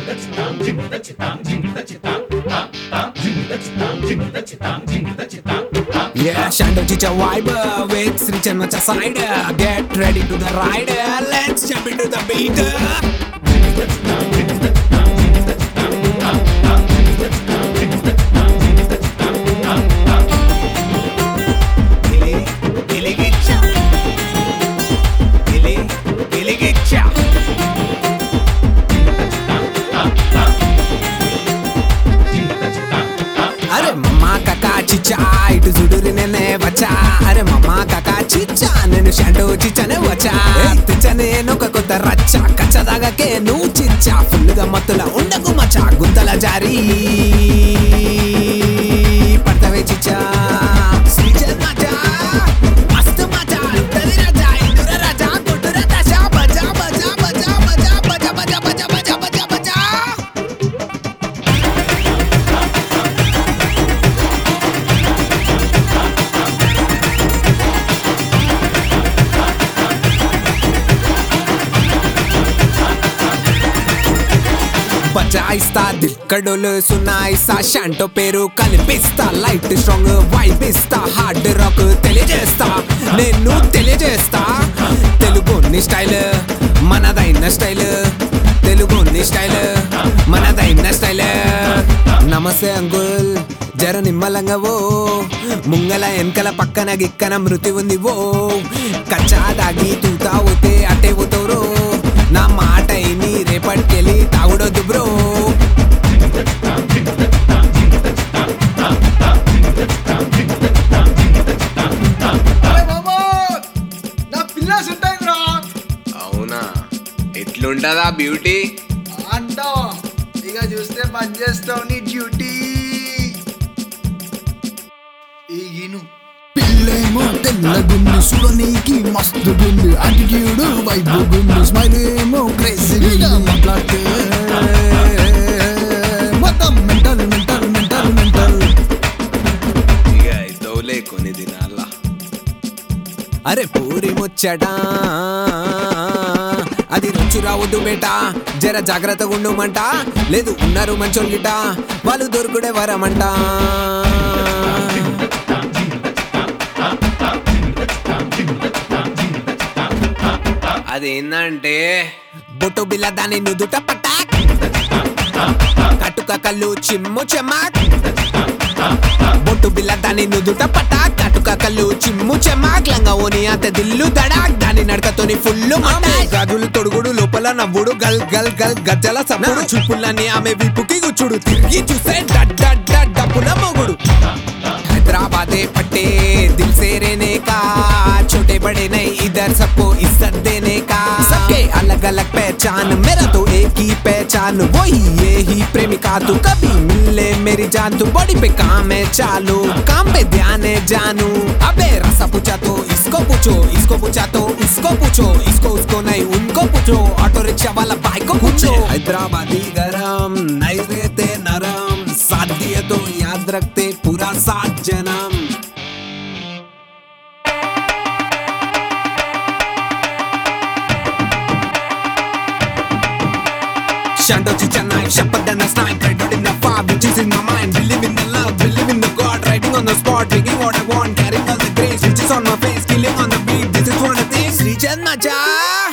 Yeah, Shando Chicha vibe with Sri Chanmacha side. Get ready to the ride. Let's jump into the beat. Gili, gili gicha. Gili, gili gicha. అరే మమ్మా కాకా చిచ్చా ఇటు చూడురి నేనే వచ్చా అరే మమ్మా కాకా చిచ్చా నేను షాంటో చిచ్చానే వచ్చా తెచ్చా నేను ఒక కొత్త రచ్చ కచ్చదాగకే నువ్వు చిచ్చా ఫుల్గా మత్తుల ఉండకు మచ్చా గుంతల జారీ పడతవే చిచ్చా శ్రీచంద్ మచ్చా మస్తు మచ్చా తది రాజా ఇందుర రాజా కొట్టుర దశ బజా బజా బజా బజా బజా బజా బజా బజా బజా బజా బజాయిస్తా దిక్కడోలు సునాయిస్తా షాంటో పేరు కనిపిస్తా లైట్ స్ట్రాంగ్ వైబ్ ఇస్తా హార్డ్ రాక్ తెలియజేస్తా నేను తెలియజేస్తా తెలుగుని స్టైల్ మనదైన స్టైల్ తెలుగుని స్టైల్ మనదైన స్టైల్ నమస్తే అంకుల్ జర నిమ్మలంగా ఓ ముంగల వెనకల పక్కన గిక్కన మృతి ఉంది ఓ కచ్చా దాగి తూతా పోతే అటే పోతావు నా మాట ఇని రేపటికెళ్ళి తాగుడొద్దు బ్రో అరే బాబా నా పిల్లర్స్ ఉంటాయి రా అవునా ఎట్లుంటదా బ్యూటీ అంటావా ఇక చూస్తే పని చేస్తావు నీ డ్యూటీ ఈగిను పిల్లేమో తెల్లగుంది చూడనీకి మస్తు గుంది అటిట్యూడ్ వైబు గుంది స్మైల్ ఏమో క్రేజీగా మాట్లాడితే మొత్తం మెంటల్ మెంటల్ మెంటల్ మెంటల్ ఇక ఇదోలే కొన్ని దినాల అరే పూరి ముచ్చట అది రుచి రావద్దు బేట జర జాగ్రత్తగా ఉండుమంట లేదు ఉన్నారు మంచోళ్ళిట వాళ్ళు దొరుకుడే వరమంట అదేందంటే బొట్టు బిల్ల దాని నుదుట పటాక్ కట్టుక కళ్ళు చిమ్ము చెమాక్ బొట్టు బిల్ల దాని నుదుట పటాక్ కట్టుక కళ్ళు చిమ్ము చెమాక్ లంగా ఓని అంత దిల్లు దడాక్ దాని నడకతోని ఫుల్ గాజులు తొడుగుడు లోపల నవ్వుడు గల్ గల్ గల్ గజ్జల సప్పుడు చూపులని ఆమె విపుకి గుచ్చుడు తిరిగి చూసే డడ్ డడ్ డడ్ డప్పుల మొగుడు हैदराबादे पट्टे दिल से रहने का छोटे बड़े नहीं इधर सबको इज्जत देने का सबके अलग अलग पहचान मेरा तो एक ही पहचान वही ये ही प्रेमिका तू कभी मिले मेरी जान तू बॉडी पे काम है चालू काम पे ध्यान है जानू अबे रसा पूछा तो इसको पूछो इसको पूछा तो उसको पूछो इसको उसको नहीं उनको पूछो ऑटो रिक्शा वाला भाई को पूछो हैदराबादी गरम नहीं रहते नरम साथ दिए तो याद रखते पूरा सात जन्म Shanto Chichanai, Shapad and a snipe, right out in the far, which is in my mind. Believe in the love, believe in the God, riding on the spot, taking what I want, carrying all the grace, which is on my face, killing on the beat. This is one of things. Sri Macha.